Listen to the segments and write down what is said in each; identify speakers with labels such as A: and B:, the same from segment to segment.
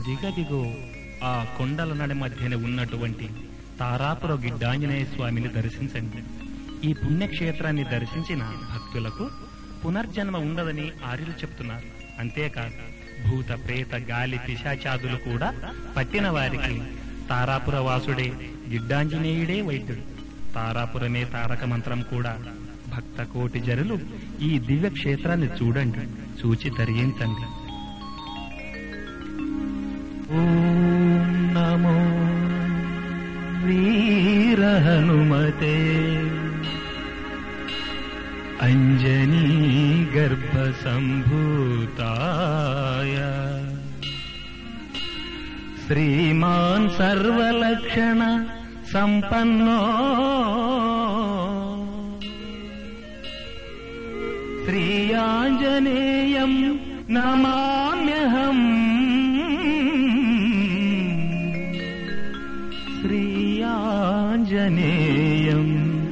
A: దిగదిగో ఆ కొండల నడి మధ్యన ఉన్నటువంటి తారాపుర గిడ్డాంజనేయ స్వామిని దర్శించండి ఈ పుణ్యక్షేత్రాన్ని దర్శించిన భక్తులకు పునర్జన్మ ఉండదని ఆర్యులు చెప్తున్నారు అంతేకాదు భూత ప్రేత గాలి పిశాచాదులు కూడా పట్టిన వారికి తారాపుర వాసుడే గిడ్డాంజనేయుడే వైద్యుడు తారాపురమే తారక మంత్రం కూడా భక్త కోటి జరులు ఈ దివ్య క్షేత్రాన్ని చూడండి చూచి ధరించండి ఓం నమో వీర హనుమతే అంజనీ గర్భ సంభూతాయ శ్రీమాన్ సర్వలక్షణ సంపన్నో శ్రీయాంజనేయం నమామ్యహం శ్రీయాంజనేయం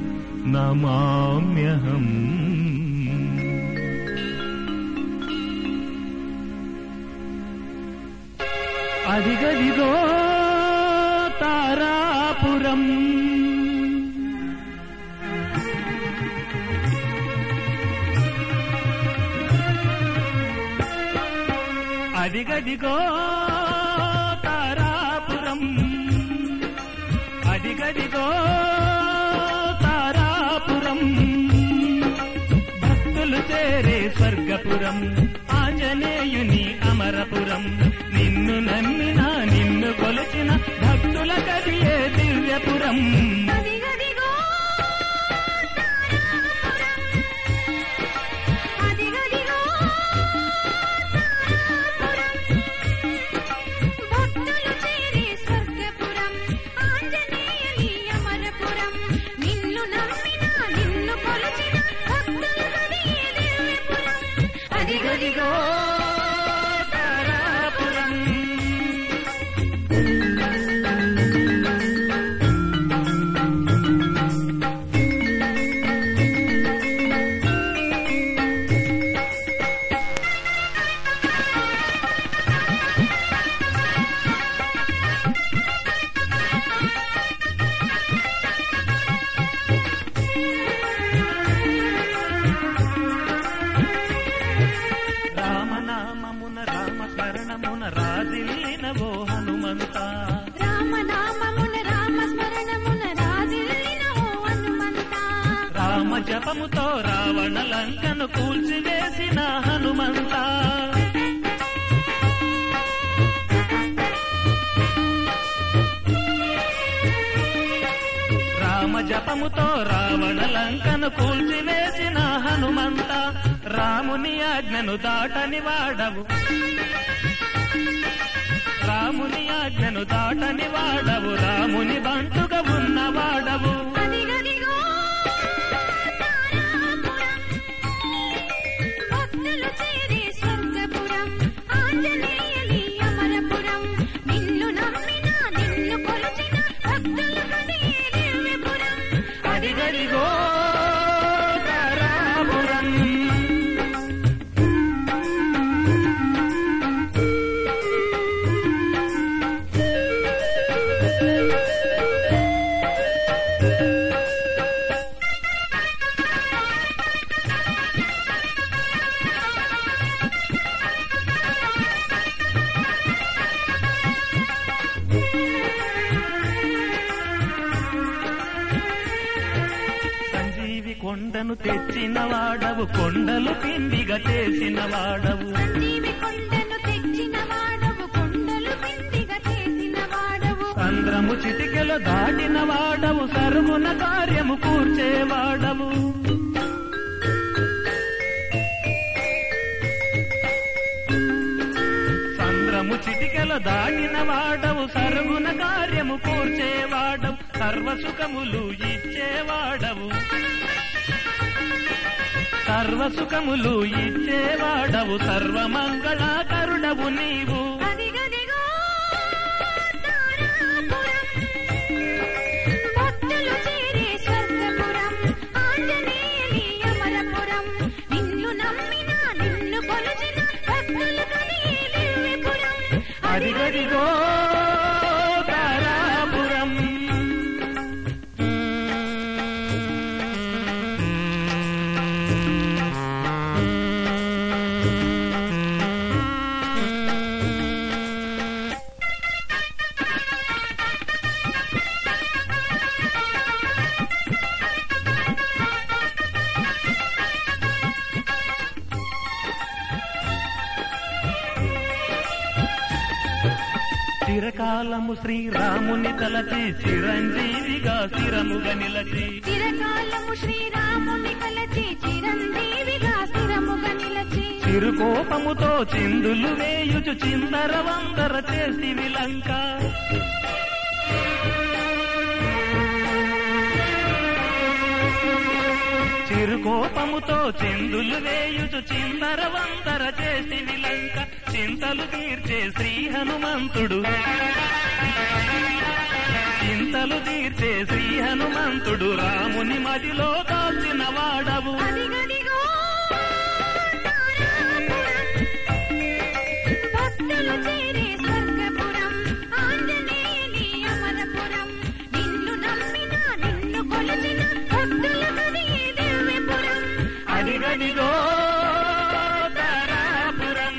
A: నమామ్యహం అదిగదిగో తారాపురం అదిగదిగో తారాపురం అదిగదిగో తారాపురం భక్తులు చేరే స్వర్గపురం ఆంజనేయుని అమరపురం నిన్ను నమ్మిన నిన్ను కొలిచిన భక్తుల కదియే దివ్యపురం
B: అదిగదిగో అదిగదిగో భక్తులు చేరే స్వర్గపురం ఆంజనేయుని అమరపురం నిన్ను నమ్మిన నిన్ను కొలిచిన భక్తుల కదియే దివ్యపురం
A: అదిగదిగో తారాపురం రామనామమున రామ శరణమున రాజిల్లినవో హనుమంత
B: రామనామమున రామస్మరణమున రాజిల్లిన ఓ హనుమంత
A: రామ జపముతో రావణ లంకను కూల్చివేసిన హనుమంత రామ జపముతో రావణ లంకను కూల్చివేసిన హనుమంత రాముని ఆజ్ఞను దాటని వాడవు రాముని ఆజ్ఞను దాటని వాడవు రాముని బంటుగా ఉన్నవాడవు
B: అదిగదిగో తారాపురం భక్తులు చేరే స్వర్గపురం ఆంజనేయుని అమరపురం నిన్ను నమ్మిన నిన్ను కొలిచిన భక్తులు కదియే దివ్యపురం
A: అదిగదిగో తారాపురం సంజీవి కొండను తెచ్చిన వాడవు కొండలు పిండిగా చేసిన వాడవు
B: సంజీవి కొండను తెచ్చిన వాడవు కొండలు పిండిగా చేసిన వాడవు
A: సంద్రము చిటికెలు దాటిన వాడవు సరుగున కార్యము కూర్చేవాడవు సంద్రము చిటికెల దాటిన వాడవు సరుగున కార్యము కూర్చేవాడవు సర్వసుఖములు ఇచ్చేవాడవు సర్వసుఖములు ఇచ్చేవాడవు సర్వమంగళాకరుడవు నీవు
B: అదిగదిగో తారాపురం భక్తులు చేరే స్వర్గపురం ఆంజనేయుని అమరపురం నిన్ను నమ్మిన నిన్ను కొలిచిన భక్తులు కదియే దివ్యపురం
A: అదిగదిగో అదిగదిగో తారాపురం చిరకాలము శ్రీరాముని తలచి చిరంజీవిగా స్థిరముగా నిలచి
B: చిరకాలము శ్రీరాముని కలచి చిరంజీవిగా స్థిరముగా నిలచి
A: చిరుకోపముతో చిందులు వేయుచు చిందర వందర చేసి విలంక చిరుకోపముతో చిందులు వేయుచు చిందర వందర చేసి విలంక చింతలు తీర్చే శ్రీ హనుమంతుడు చింతలు తీర్చే శ్రీ హనుమంతుడు రాముని మదిలో కాల్చిన వాడవు
B: అదిగదిగో తారాపురం. భక్తులు చేరే స్వర్గపురం ఆంజనేయుని అమరపురం నిన్ను నమ్మిన నిన్ను కొలిచిన భక్తుల కదియే దివ్యపురం
A: అడిగడిగో తారాపురం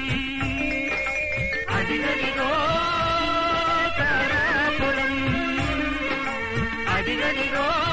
A: అడిగడిగో తారాపురం అడిగడిగో